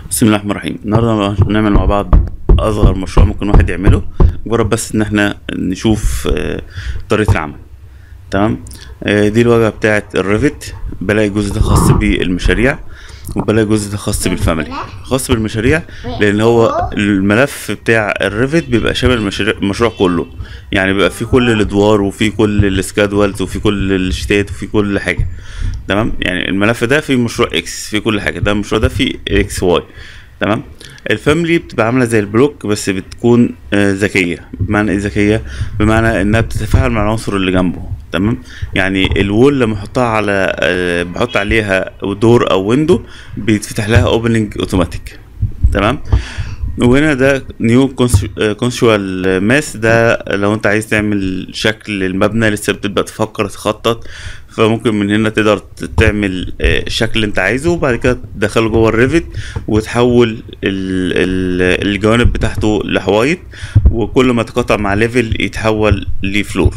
بسم الله الرحمن الرحيم النهارده هنعمل مع بعض اصغر مشروع ممكن واحد يعمله مجرد بس ان احنا نشوف آه، طريقه العمل تمام آه، دي الواجهه بتاعه الريفت بلاقي الجزء ده خاص بالمشاريع وبلاقي الجزء ده خاص بالفاميلي خاص بالمشاريع لان هو الملف بتاع الريفت بيبقى شامل المشاريع- المشروع كله يعني بيبقى فيه كل الادوار وفيه كل السكادولز وفيه كل الشتات وفيه كل حاجه تمام يعني الملف ده فيه مشروع اكس فيه كل حاجه ده المشروع ده فيه اكس واي تمام الفاميلي بتبقى عامله زي البلوك بس بتكون آه، ذكيه بمعنى ايه ذكيه بمعنى انها بتتفاعل مع العنصر اللي جنبه تمام يعني الوول لما احطها على آه، بحط عليها دور او ويندو بيتفتح لها اوبننج اوتوماتيك تمام وهنا ده نيو كونسوال ماس ده لو انت عايز تعمل شكل المبنى لسه بتبدا تفكر تخطط فممكن من هنا تقدر ت- تعمل آه، الشكل اللي انت عايزه وبعد كده تدخله جوه الريفت وتحول ال- ال- الجوانب بتاعته لحوايط وكل ما تقاطع مع ليفل يتحول لفلور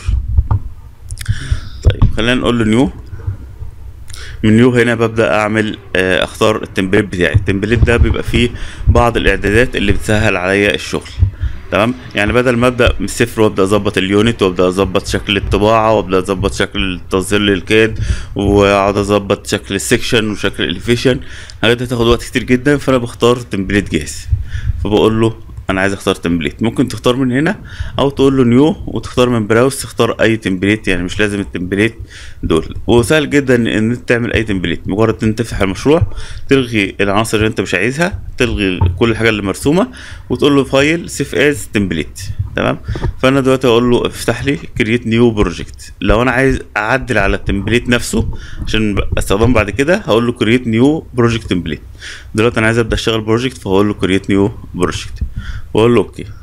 طيب خلينا نقول له نيو من نيو هنا ببدا اعمل آه، اختار التمبليت بتاعي التمبليت ده بيبقى فيه بعض الاعدادات اللي بتسهل عليا الشغل تمام يعني بدل ما ابدا من الصفر وابدا اظبط اليونت وابدا اظبط شكل الطباعه وابدا اظبط شكل تصدير للكاد واقعد اظبط شكل السكشن وشكل الاليفيشن الحاجات دي هتاخد وقت كتير جدا فانا بختار تمبليت جاهز فبقول له انا عايز اختار تمبليت ممكن تختار من هنا او تقول له نيو وتختار من براوس تختار اي تمبليت يعني مش لازم التمبليت دول وسهل جدا ان انت تعمل اي تمبليت مجرد ان انت تفتح المشروع تلغي العناصر اللي انت مش عايزها تلغي كل حاجه اللي مرسومه وتقول له فايل سيف از تمبليت تمام فانا دلوقتي اقول له افتح لي كرييت نيو بروجكت لو انا عايز اعدل على التمبليت نفسه عشان استخدمه بعد كده هقول له كرييت نيو بروجكت تمبليت دلوقتي انا عايز ابدا اشتغل بروجكت فهقول له كرييت نيو بروجكت واقول له اوكي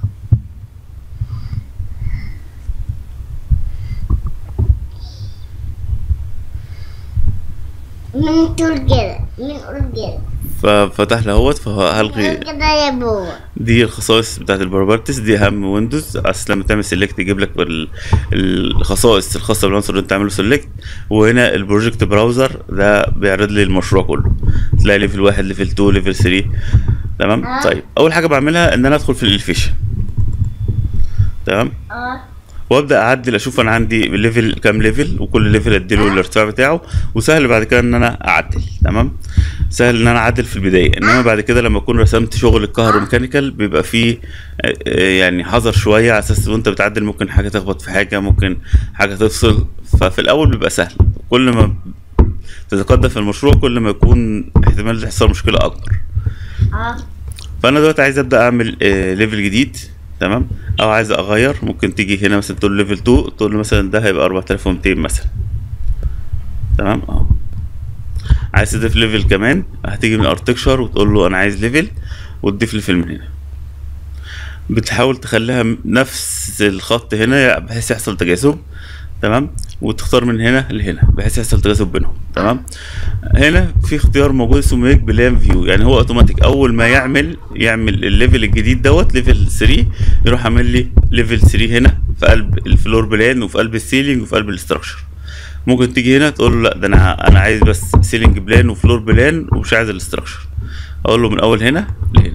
من تقول كده من قول كده ففتح لي اهوت فهلغي قول كده يا بابا دي الخصائص بتاعت البروبرتيز دي اهم ويندوز اصل لما تعمل سيلكت يجيب لك ال- الخصائص الخاصه بالعنصر اللي انت عامله سيلكت وهنا البروجكت براوزر ده بيعرض لي المشروع كله تلاقي ليفل واحد ليفل 2 ليفل 3 تمام آه. طيب اول حاجه بعملها ان انا ادخل في الالفيشن تمام اه وابدا اعدل اشوف انا عندي ليفل كام ليفل وكل ليفل اديله الارتفاع بتاعه وسهل بعد كده ان انا اعدل تمام سهل ان انا اعدل في البدايه انما بعد كده لما اكون رسمت شغل الكهروميكانيكال بيبقى فيه آه، آه، يعني حذر شويه على اساس وانت بتعدل ممكن حاجه تخبط في حاجه ممكن حاجه تفصل ففي الاول بيبقى سهل كل ما تتقدم في المشروع كل ما يكون احتمال يحصل مشكله اكبر اه فانا دلوقتي عايز ابدا اعمل آه، ليفل جديد تمام او عايز اغير ممكن تيجي هنا مثلا تقول له ليفل 2 تقول له مثلا ده هيبقى 4200 مثلا تمام اه عايز تضيف ليفل كمان هتيجي من ارتكشر وتقول له انا عايز ليفل وتضيف ليفل من هنا بتحاول تخليها م- نفس الخط هنا بحيث يحصل تجاذب تمام وتختار من هنا لهنا بحيث يحصل تجاذب بينهم تمام هنا في اختيار موجود اسمه ميك بلان فيو يعني هو اوتوماتيك اول ما يعمل يعمل الليفل الجديد دوت ليفل 3 يروح عامل لي ليفل 3 هنا في قلب الفلور بلان وفي قلب السيلينج وفي قلب الاستراكشر ممكن تيجي هنا تقول له لا ده انا انا عايز بس سيلينج بلان وفلور بلان ومش عايز الاستراكشر اقول له من اول هنا لهنا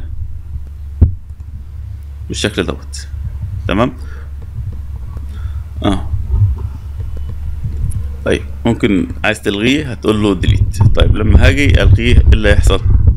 بالشكل دوت تمام اه طيب ممكن عايز تلغيه هتقول له ديليت طيب لما هاجي الغيه ايه اللي هيحصل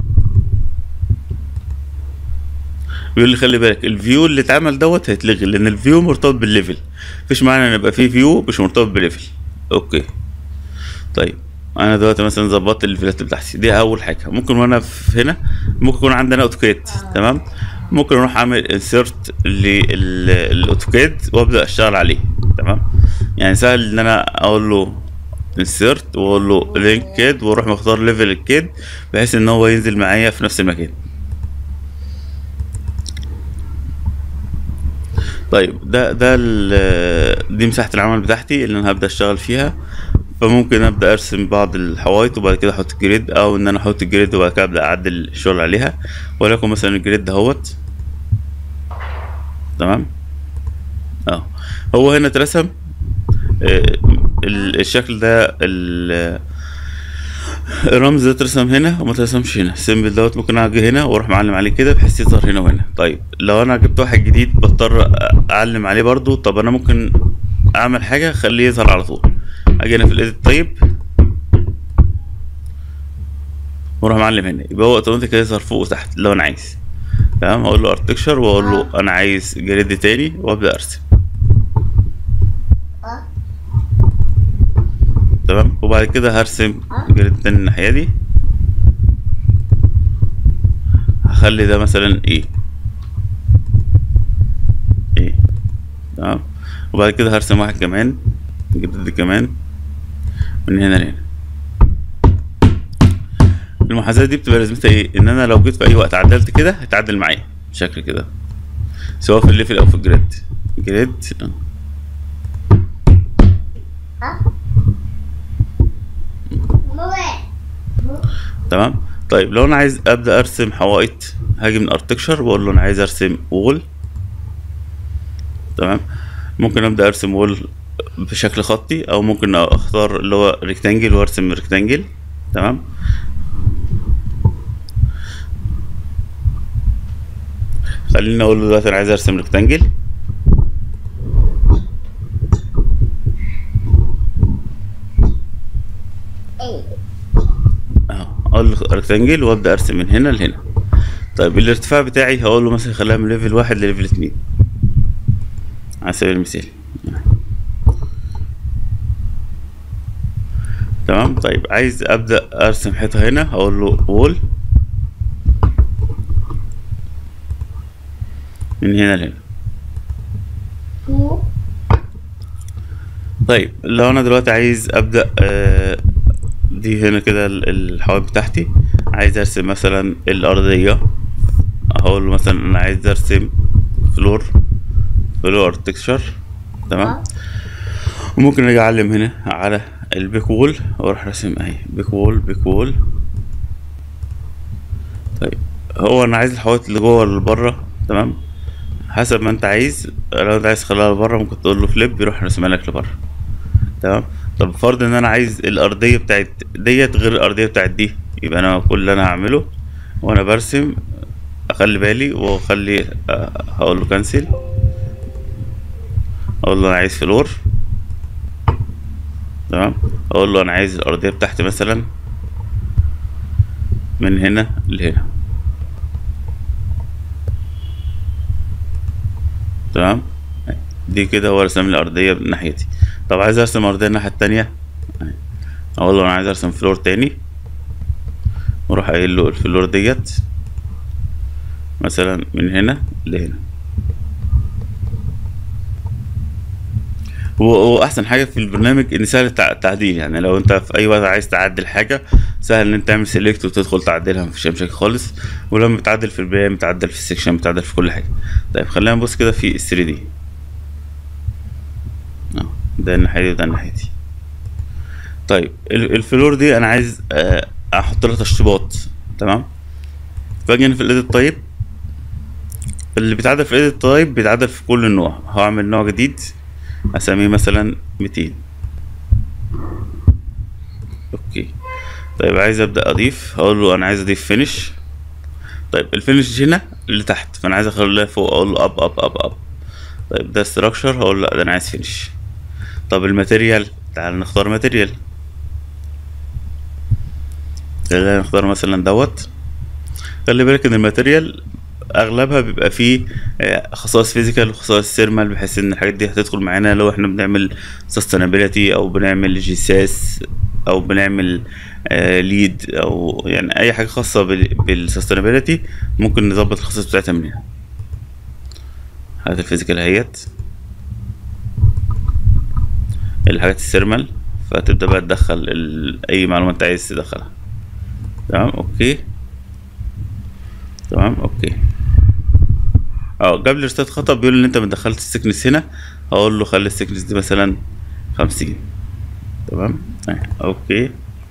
بيقول لي خلي بالك الفيو اللي اتعمل دوت هيتلغي لان الفيو مرتبط بالليفل مفيش معنى ان يبقى فيه فيو مش مرتبط بليفل اوكي طيب انا دلوقتي مثلا ظبطت الليفلات بتاعتي دي اول حاجه ممكن وانا في هنا ممكن يكون عندنا اوتوكاد تمام ممكن اروح اعمل انسيرت للاوتوكاد وابدا اشتغل عليه تمام يعني سهل ان انا اقول له انسيرت واقول له لينك كاد واروح مختار ليفل الكاد بحيث ان هو ينزل معايا في نفس المكان طيب ده ده ال- دي مساحة العمل بتاعتي اللي انا هبدأ اشتغل فيها فممكن ابدأ ارسم بعض الحوايط وبعد كده احط جريد او ان انا احط جريد وبعد كده ابدأ اعدل الشغل عليها ولكن مثلا الجريد دهوت تمام اه هو هنا اترسم آه، ال- الشكل ده ال- الرمز ده ترسم هنا وما ترسمش هنا السيمبل دوت ممكن اجي هنا واروح معلم عليه كده بحيث يظهر هنا وهنا طيب لو انا جبت واحد جديد بضطر اعلم عليه برضو طب انا ممكن اعمل حاجه اخليه يظهر على طول اجي هنا في الايديت طيب واروح معلم هنا يبقى هو اوتوماتيك هيظهر فوق وتحت لو انا عايز تمام هقول له ارتكشر واقول له انا عايز جريد تاني وابدا ارسم اه تمام وبعد كده هرسم جريد تاني الناحيه دي هخلي ده مثلا ايه ايه تمام وبعد كده هرسم واحد كمان جريد كمان من هنا لهنا المحاذاة دي بتبقى لازمتها ايه ان انا لو جيت في اي وقت عدلت كده هيتعدل معايا بشكل كده سواء في الليفل او في الجريد جريد اه مويه تمام طيب لو انا عايز ابدا ارسم حوائط هاجي من ارتكشر واقول له انا عايز ارسم وول تمام ممكن ابدا ارسم وول بشكل خطي او ممكن اختار اللي هو ريكتانجل وارسم ريكتانجل تمام خليني اقول له دلوقتي انا عايز ارسم ريكتانجل ايه اهو اقول له ريكتانجل وابدا ارسم من هنا لهنا طيب الارتفاع بتاعي هقول له مثلا خليها من ليفل واحد لليفل اتنين على سبيل المثال تمام طيب عايز ابدا ارسم حيطه هنا هقول له وول من هنا لهنا تو طيب لو انا دلوقتي عايز ابدا آه، دي هنا كده ال- الحواف بتاعتي عايز ارسم مثلا الارضيه هقول له مثلا انا عايز ارسم فلور فلور تكشر تمام اه وممكن اجي اعلم هنا على البيك وول واروح راسم اهي بيك وول بيك وول طيب هو انا عايز الحوايط اللي جوه اللي بره تمام حسب ما انت عايز لو انت عايز تخليها لبره ممكن تقول له فليب يروح راسمها لك لبره تمام طب فرض ان انا عايز الارضيه بتاعت ديت غير الارضيه بتاعت دي يبقى انا كل اللي انا هعمله وانا برسم اخلي بالي واخلي آه، هقول له كنسل اقول له انا عايز فلور تمام اقول له انا عايز الارضيه بتاعتي مثلا من هنا لهنا تمام دي كده هو رسم لي الارضيه من ناحيتي طب عايز ارسم ارضيه الناحيه التانية اقول له انا عايز ارسم فلور تاني واروح قايل له الفلور ديت مثلا من هنا لهنا هو هو احسن حاجه في البرنامج ان سهل التع- التعديل يعني لو انت في اي وقت عايز تعدل حاجه سهل ان انت تعمل سيلكت وتدخل تعدلها مفيش أي مشاكل خالص ولما بتعدل في البيان بتعدل في السكشن بتعدل في كل حاجه طيب خلينا نبص كده في ال 3 دي اه ده الناحيه دي وده الناحيه دي طيب ال- الفلور دي انا عايز آه، احط لها تشطيبات تمام فاجي هنا في الايديت طيب اللي بيتعدل في الايديت طيب بيتعدل في كل نوع هعمل نوع جديد اسميه مثلا 200 اوكي طيب عايز ابدا اضيف هقول له انا عايز اضيف فينش طيب الفينش هنا اللي تحت فانا عايز اخليها فوق اقول له اب اب اب اب طيب ده استراكشر هقول له لا ده انا عايز فينش طب الماتيريال تعال نختار ماتيريال خلينا نختار مثلا دوت خلي بالك ان الماتيريال اغلبها بيبقى فيه آه، خصائص فيزيكال وخصائص سيرمال بحيث ان الحاجات دي هتدخل معانا لو احنا بنعمل سستينابيلتي او بنعمل جيساس او بنعمل ليد او يعني اي حاجه خاصه بالسستينابيلتي ممكن نظبط الخصائص بتاعتها من هنا هات الفيزيكال اهيت الحاجات السيرمال فتبدا بقى تدخل ال- اي معلومه انت عايز تدخلها تمام اوكي تمام اوكي اه جاب لي رسالة خطأ بيقول ان انت ما دخلت السكنس هنا هقول له خلي السكنس دي مثلا خمسين تمام اهي اوكي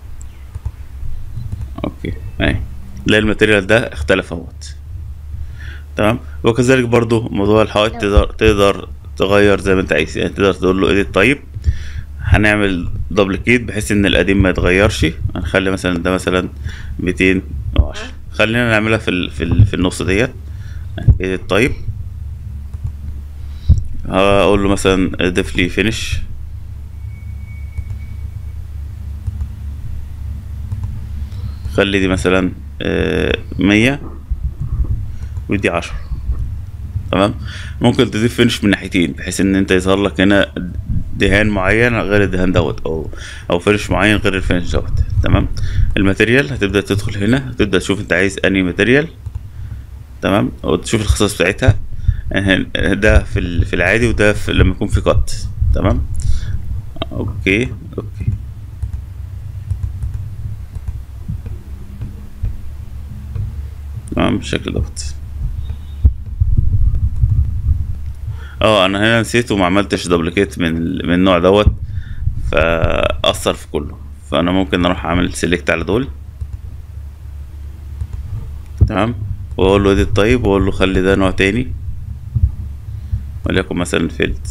اوكي اهي لا الماتيريال ده اختلف اهوت تمام وكذلك برضو موضوع الحائط تقدر تقدر تغير زي ما انت عايز يعني تقدر تقول له edit طيب هنعمل دبليكيت بحيث ان القديم ما يتغيرش هنخلي مثلا ده مثلا 210 خلينا نعملها في ال... في, ال... في النص ديت ايه الطيب هقول له مثلا ضيف لي فينش خلي دي مثلا آه، مية ودي عشرة تمام ممكن تضيف فينش من ناحيتين بحيث ان انت يظهر لك هنا دهان معين غير الدهان دوت او او فينش معين غير الفينش دوت تمام الماتيريال هتبدا تدخل هنا هتبدا تشوف انت عايز انهي ماتيريال تمام وتشوف الخصائص بتاعتها هن- ده في ال- في العادي وده في لما يكون في قط تمام اوكي اوكي تمام بالشكل دوت اه انا هنا نسيت وما عملتش دبليكيت من ال- من النوع دوت فاثر في كله فانا ممكن اروح اعمل سيلكت على دول تمام واقول له اديت طيب واقول له خلي ده نوع تاني وليكن مثلا فيلد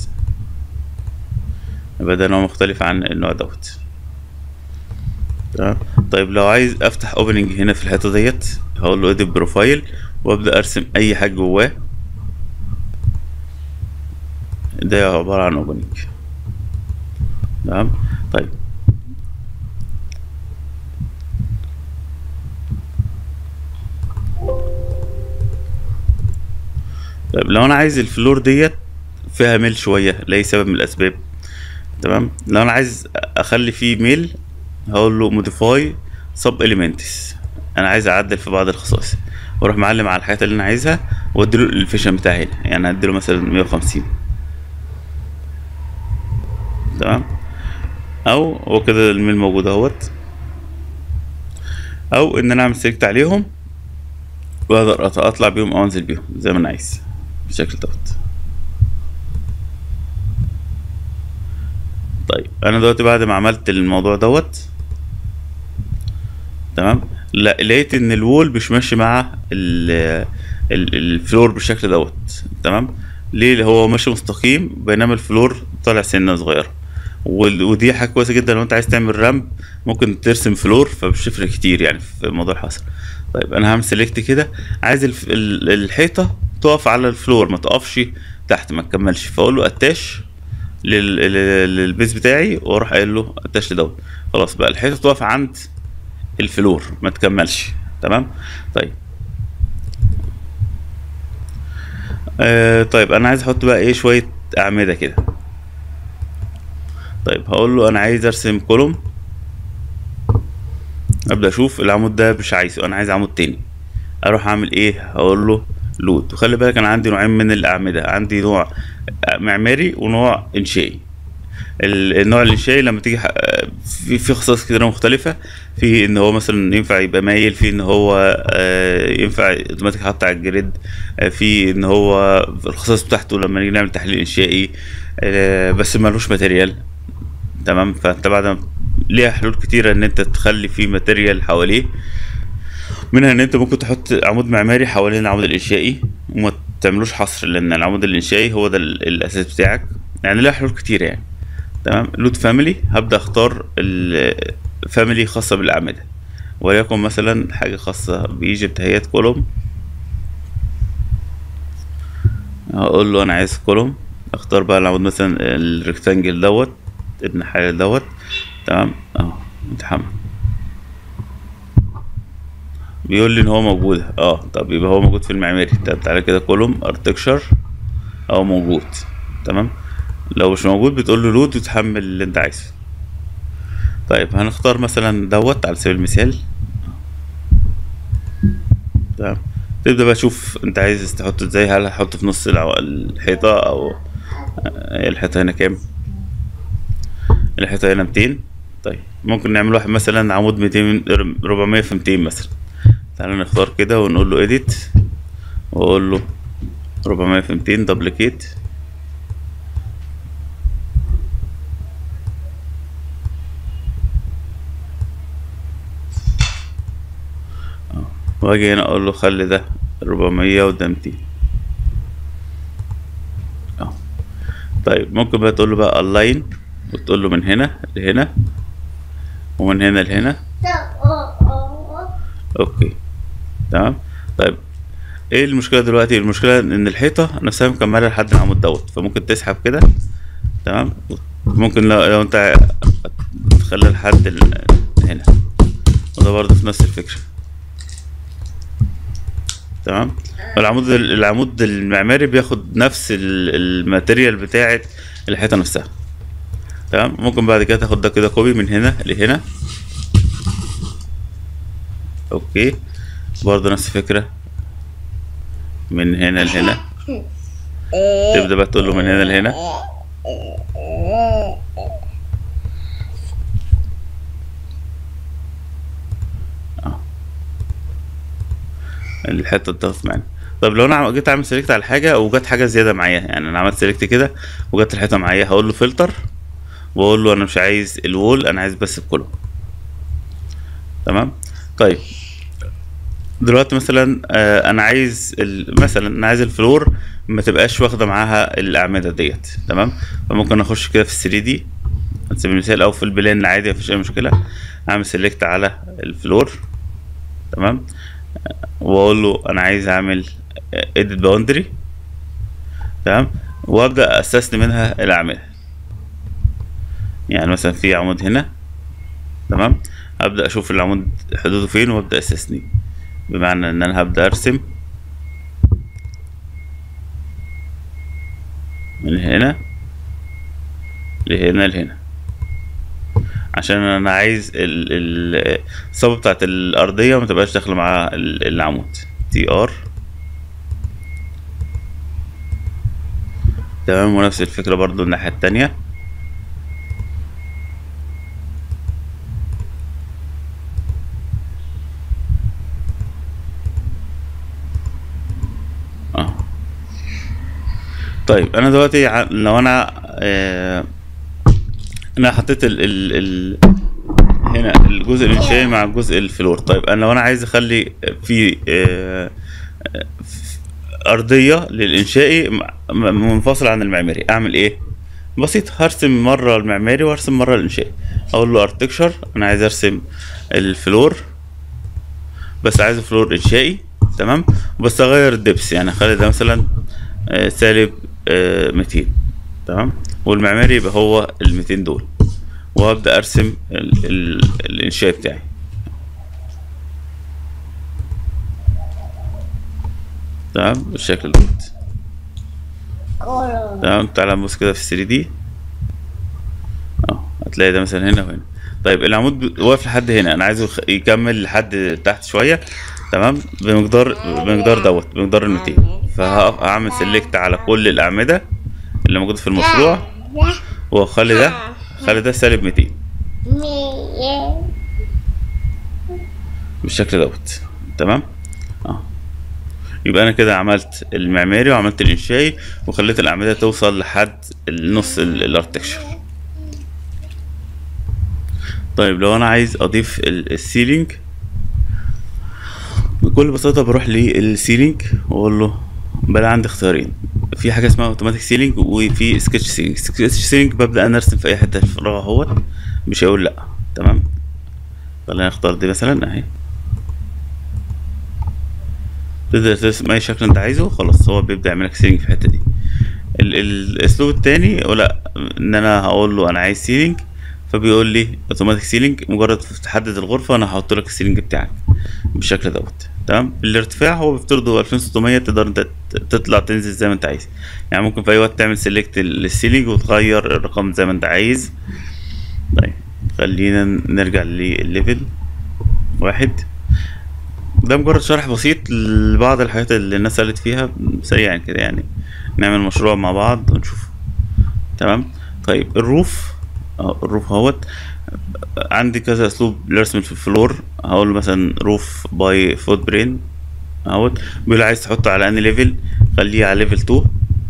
يبقى ده نوع مختلف عن النوع دوت تمام طيب لو عايز افتح اوبننج هنا في الحته ديت هقول له اديت بروفايل وابدا ارسم اي حاجه جواه ده عباره عن اوبننج تمام طيب طيب لو انا عايز الفلور ديت فيها ميل شويه لاي سبب من الاسباب تمام لو انا عايز اخلي فيه ميل هقول له موديفاي سب اليمنتس انا عايز اعدل في بعض الخصائص واروح معلم على الحاجات اللي انا عايزها واديله الفيشن بتاعي هنا يعني اديله مثلا 150 تمام او هو كده الميل موجود اهوت او ان انا اعمل سيلكت عليهم واقدر أط- اطلع بيهم او انزل بيهم زي ما انا عايز بالشكل دوت طيب انا دلوقتي بعد ما عملت الموضوع دوت تمام لا لقيت ان الوول مش ماشي مع ال ال- الفلور بالشكل دوت تمام ليه هو ماشي مستقيم بينما الفلور طالع سنه صغيره وال- ودي حاجه كويسه جدا لو انت عايز تعمل رامب ممكن ترسم فلور فمش تفرق كتير يعني في موضوع الحصر طيب انا هعمل سيلكت كده عايز الف- ال- الحيطه تقف على الفلور ما تقفش تحت ما تكملش فاقول له اتاش لل- لل- للبيز بتاعي واروح قايل له اتاش لدوت خلاص بقى الحيطه تقف عند الفلور ما تكملش تمام طيب آه طيب انا عايز احط بقى ايه شويه اعمده كده طيب هقول له انا عايز ارسم كولوم ابدا اشوف العمود ده مش عايزه انا عايز عمود تاني اروح اعمل ايه هقول له لود وخلي بالك انا عندي نوعين من الاعمده عندي نوع معماري ونوع انشائي ال- النوع الانشائي لما تيجي ح- في في خصائص كتيره مختلفه في ان هو مثلا ينفع يبقى مايل في ان هو آه، ينفع اوتوماتيك حط على الجريد آه، في ان هو الخصائص بتاعته لما نيجي نعمل تحليل انشائي آه، بس ملوش ماتيريال تمام فانت بعد ما ليها حلول كتيره ان انت تخلي فيه ماتيريال حواليه منها ان انت ممكن تحط عمود معماري حوالين العمود الانشائي وما تعملوش حصر لان العمود الانشائي هو ده ال- الاساس بتاعك يعني ليها حلول كتير يعني تمام لود فاميلي هبدا اختار الفاميلي خاصه بالاعمده وليكن مثلا حاجه خاصه بايجيبت هيات كولوم هقول له انا عايز كولوم اختار بقى العمود مثلا الريكتانجل دوت ابن حلال دوت تمام اهو متحمل بيقول لي ان هو موجود اه طب يبقى هو موجود في المعماري طب تعالى كده كولوم ارتكشر او موجود تمام لو مش موجود بتقول له لود وتحمل اللي انت عايزه طيب هنختار مثلا دوت على سبيل المثال تمام تبدأ بقى تشوف انت عايز تحطه ازاي هل هتحطه في نص العو- الحيطة او آه، الحيطة هنا كام الحيطة هنا 200 طيب ممكن نعمل واحد مثلا عمود 200 400 في 200 مثلا تعالى نختار كده ونقول له edit واقول له 400 في 200 دبليكيت واجي هنا اقول له خلي ده 400 وده 200 اهو طيب ممكن بقى تقول له بقى align وتقول له من هنا لهنا ومن هنا لهنا So, oh, oh, اوكي تمام طيب ايه المشكله دلوقتي المشكله ان الحيطه نفسها مكمله لحد العمود دوت فممكن تسحب كده تمام ممكن لو, لو انت تخليها لحد ال- هنا وده برضه في نفس الفكره تمام العمود العمود المعماري بياخد نفس ال- الماتيريال بتاعه الحيطه نفسها تمام ممكن بعد كده تاخد ده كده كوبي من هنا لهنا اوكي برضه نفس الفكره من هنا لهنا تبدا بقى تقول له من هنا لهنا اه الحته تضغط معانا طب لو انا جيت اعمل سيلكت على حاجه وجت حاجه زياده معايا يعني انا عملت سيلكت كده وجت الحيطه معايا هقول له فلتر واقول له انا مش عايز الوول انا عايز بس الكولوم تمام طيب دلوقتي مثلا آه، انا عايز ال- مثلا انا عايز الفلور ما تبقاش واخده معاها الاعمده ديت تمام فممكن اخش كده في 3 دي على سبيل المثال او في البلان العادي مفيش اي مشكله اعمل سيلكت على الفلور تمام آه، واقول له انا عايز اعمل اديت باوندري تمام وابدا استثني منها الاعمده يعني مثلا في عمود هنا تمام ابدا اشوف العمود حدوده فين وابدا استثنيه بمعنى ان انا هبدا ارسم من هنا لهنا لهنا عشان انا عايز ال- ال- الصوبة بتاعت الارضية ما تبقاش داخلة مع ال- العمود تي ار تمام ونفس الفكرة برضو الناحية التانية اه طيب انا دلوقتي ع- لو انا آه انا حطيت ال ال ال هنا الجزء الانشائي مع الجزء الفلور طيب انا لو انا عايز اخلي في آه آه، ارضيه للانشائي م- م- منفصل عن المعماري اعمل ايه بسيط هرسم مره المعماري وارسم مره الانشائي اقول له ارتكشر انا عايز ارسم الفلور بس عايز فلور انشائي تمام بس اغير الدبس يعني اخلي ده مثلا آه، سالب آه، 200 تمام والمعماري يبقى هو ال 200 دول وابدا ارسم ال ال الانشاء بتاعي تمام بالشكل دوت column, تمام تعالى نبص كده في 3 دي اه هتلاقي ده مثلا هنا وهنا طيب العمود ب- واقف لحد هنا انا عايزه يخ- يكمل لحد تحت شويه تمام بمقدار بمقدار دوت بمقدار ال 200 فهعمل سيلكت على كل الاعمده اللي موجوده في المشروع واخلي ده خلي ده سالب 200 me, بالشكل دوت تمام اه يبقى انا كده عملت المعماري وعملت الانشائي وخليت الاعمده توصل لحد النص ال- الارتكشر طيب لو انا عايز اضيف ال- السيلينج بكل بساطه بروح للسيلينج واقول له بقى عندي اختيارين في حاجه اسمها اوتوماتيك سيلينج وفي سكتش سيلينج سكتش سيلينج ببدا انا ارسم في اي حته في الفراغ اهوت مش هيقول لا تمام خلينا نختار دي مثلا اهي تقدر ترسم اي شكل انت عايزه خلاص هو بيبدا يعمل لك سيلينج في الحته دي ال- ال- الاسلوب التاني لا ان انا هقول له انا عايز سيلينج فبيقول لي اوتوماتيك سيلينج مجرد تحدد الغرفه انا هحط لك السيلينج بتاعك بالشكل دوت تمام الارتفاع هو بيفترضه 2600 تقدر انت ت- تطلع تنزل زي ما انت عايز يعني ممكن في اي وقت تعمل سيلكت للسيلينج وتغير الرقم زي ما انت عايز طيب خلينا نرجع للليفل واحد ده مجرد شرح بسيط لبعض الحاجات اللي الناس قالت فيها سريعا كده يعني نعمل مشروع مع بعض ونشوف تمام طيب الروف اه الروف اهوت عندي كذا اسلوب لرسم في الفلور هقول مثلا روف باي فوت برين اهوت بيقول عايز تحطه على اني ليفل خليه على ليفل 2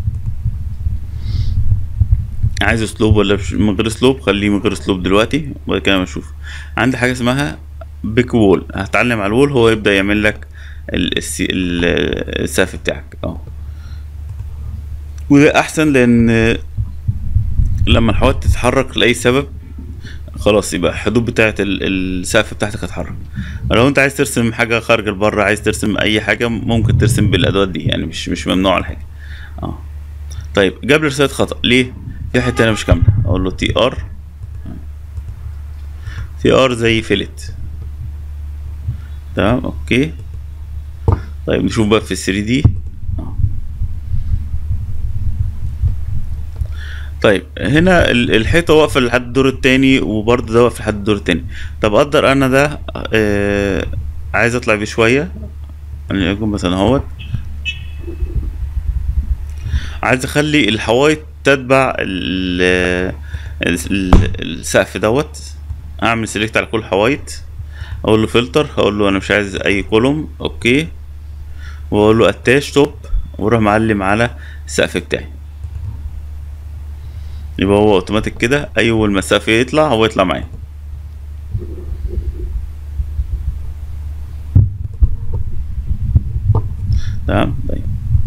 عايز اسلوب ولا مش- من غير اسلوب خليه من غير اسلوب دلوقتي وبعد كده نشوف عندي حاجه اسمها بيك وول هتعلم على الوول هو يبدا يعمل لك ال- السي- ال- السقف بتاعك اه وده احسن لان لما الحوايط تتحرك لاي سبب خلاص يبقى الحدود بتاعه ال- السقف بتاعتك هتتحرك لو انت عايز ترسم حاجه خارج لبره عايز ترسم اي حاجه ممكن ترسم بالادوات دي يعني مش مش ممنوع ولا حاجه اه طيب جاب لي رساله خطا ليه في حته هنا مش كامله اقول له تي ار تي ار زي فيلت تمام اوكي طيب نشوف بقى في 3 دي طيب هنا ال- الحيطه واقفه لحد الدور التاني وبرضه ده واقف لحد الدور التاني طب اقدر انا ده آه عايز اطلع بيه شويه وليكن مثلا اهوت عايز اخلي الحوايط تتبع ال- ال- السقف دوت اعمل سيلكت على كل الحوايط اقول له فلتر هقول له انا مش عايز اي كولوم اوكي واقول له اتاش توب واروح معلم على السقف بتاعي يبقى هو اوتوماتيك كده اول ما السقف يطلع هو يطلع معايا تمام طيب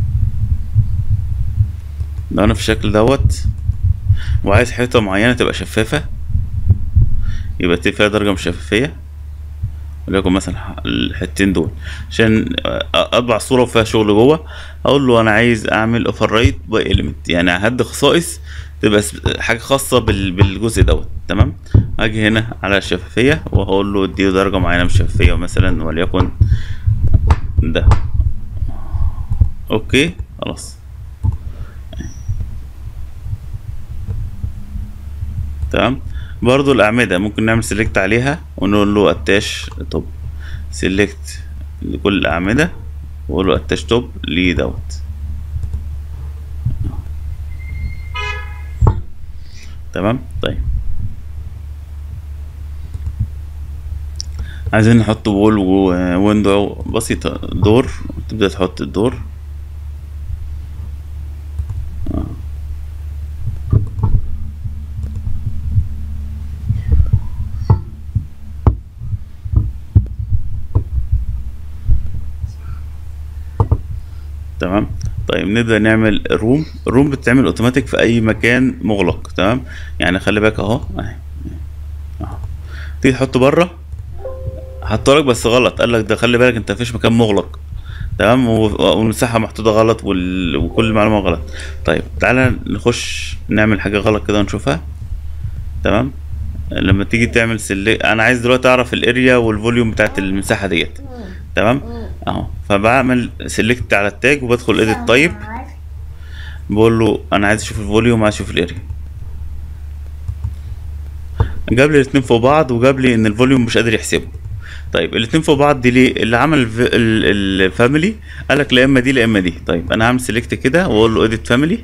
لو انا في الشكل دوت وعايز حيطة معينة تبقى شفافة يبقى تبقى فيها درجة من الشفافية وليكن مثلا ح- الحتتين دول عشان أ- اطبع صورة وفيها شغل جوه اقول له انا عايز اعمل اوفر رايت باي اليمنت يعني هدي خصائص تبقى س- حاجة خاصة بال- بالجزء دوت تمام اجي هنا على الشفافية وهقول له اديله درجة معينة من الشفافية مثلا وليكن ده اوكي خلاص تمام برضو الأعمدة ممكن نعمل سيلكت عليها ونقول له اتاش توب سيلكت لكل الأعمدة وأقول له اتاش توب لدوت تمام طيب عايزين نحط وول ويندو بسيطة دور تبدأ تحط الدور تمام طيب نبدأ نعمل روم الروم بتتعمل اوتوماتيك في اي مكان مغلق تمام يعني خلي بالك اهو اهي اهو تيجي تحطه بره حطه لك بس غلط قال لك ده خلي بالك انت مفيش مكان مغلق تمام و- والمساحة محطوطة غلط وال... وكل المعلومة غلط طيب تعالى نخش نعمل حاجة غلط كده ونشوفها تمام لما تيجي تعمل سلي... انا عايز دلوقتي اعرف الاريا والفوليوم بتاعت المساحة ديت تمام اهو فبعمل سيلكت على التاج وبدخل اديت طيب بقول له انا عايز اشوف الفوليوم عايز اشوف الاريا جاب لي الاتنين فوق بعض وجاب لي ان الفوليوم مش قادر يحسبه طيب الاتنين فوق بعض دي ليه اللي عمل الف- ال- الفاميلي قال لك لا اما دي لا اما دي طيب انا هعمل سيلكت كده واقول له اديت فاميلي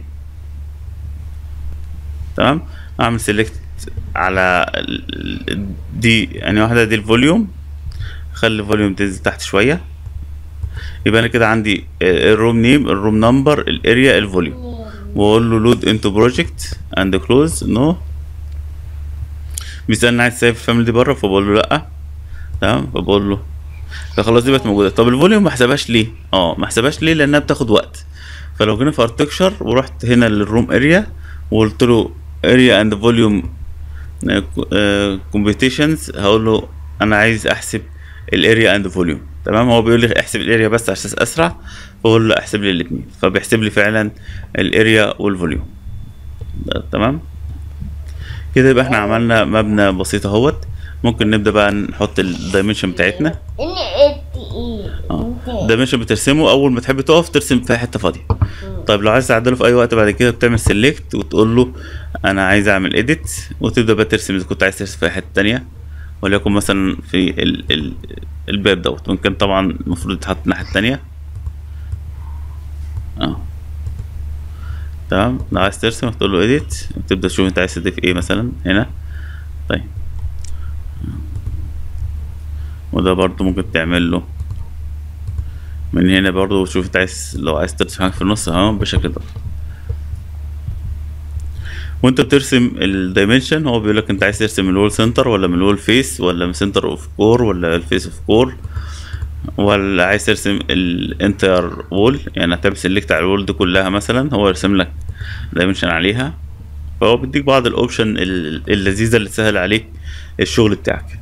تمام اعمل سيلكت على ال- ال- دي يعني واحده دي الفوليوم خلي الفوليوم تنزل تحت شويه يبقى انا كده عندي الروم نيم الروم نمبر الاريا الفوليوم واقول له لود انتو بروجكت اند كلوز نو بيسالني عايز تسيب الفاميلي دي بره فبقول له لا تمام فبقول له فخلاص دي بقت موجوده طب الفوليوم ما حسبهاش ليه اه ما حسبهاش ليه لانها بتاخد وقت فلو جينا في ارتكشر ورحت هنا للروم اريا وقلت له اريا اند فوليوم كومبيتيشنز هقول له انا عايز احسب الاريا اند فوليوم تمام هو بيقول لي احسب الاريا بس عشان اسرع فاقول له احسب لي الاثنين فبيحسب لي فعلا الاريا والفوليوم ده تمام كده يبقى احنا عملنا مبنى بسيط اهوت ممكن نبدا بقى نحط الدايمنشن بتاعتنا إني إيه اه الدايمنشن بترسمه اول ما تحب تقف ترسم فيها حته فاضيه طيب لو عايز تعدله في اي وقت بعد كده بتعمل سيلكت وتقول له انا عايز اعمل اديت وتبدا بقى ترسم اذا كنت عايز ترسم في أي حته تانية وليكن مثلا في ال ال الباب دوت ممكن طبعا المفروض يتحط الناحيه التانية اه تمام لو عايز ترسم تقول له اديت وتبدا تشوف انت عايز تضيف ايه مثلا هنا طيب وده برضو ممكن تعمل له من هنا برضو شوف انت عايز لو عايز ترسم حاجه في النص اهو بالشكل ده وانت بترسم الدايمنشن هو بيقول لك انت عايز ترسم الوول سنتر ولا من الوول فيس ولا من سنتر اوف كور ولا الفيس اوف كور ولا عايز ترسم الانتر وول يعني هتعمل سيلكت على الوول دي كلها مثلا هو يرسم لك دايمنشن عليها فهو بيديك بعض الاوبشن ال- اللذيذه اللي تسهل عليك الشغل بتاعك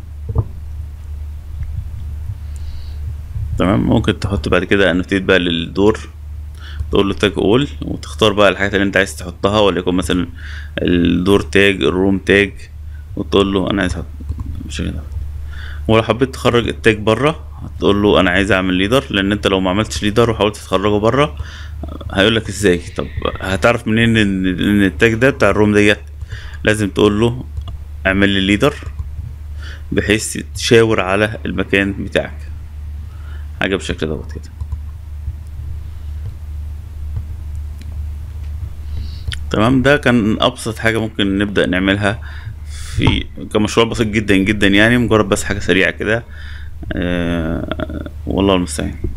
تمام ممكن تحط بعد كده انوتيت بقى للدور تقول له تاج اول وتختار بقى الحاجات اللي انت عايز تحطها وليكن مثلا الدور تاج الروم تاج وتقول له انا عايز احط بالشكل ده ولو حبيت تخرج التاج بره هتقول له انا عايز اعمل ليدر لان انت لو ما عملتش ليدر وحاولت تخرجه بره هيقول لك ازاي طب هتعرف منين ان ان التاج ده بتاع الروم ديت لازم تقول له اعمل لي ليدر بحيث تشاور على المكان بتاعك حاجه بالشكل دوت كده تمام ده كان ابسط حاجه ممكن نبدا نعملها في كمشروع بسيط جدا جدا يعني مجرد بس حاجه سريعه كده أه والله المستعان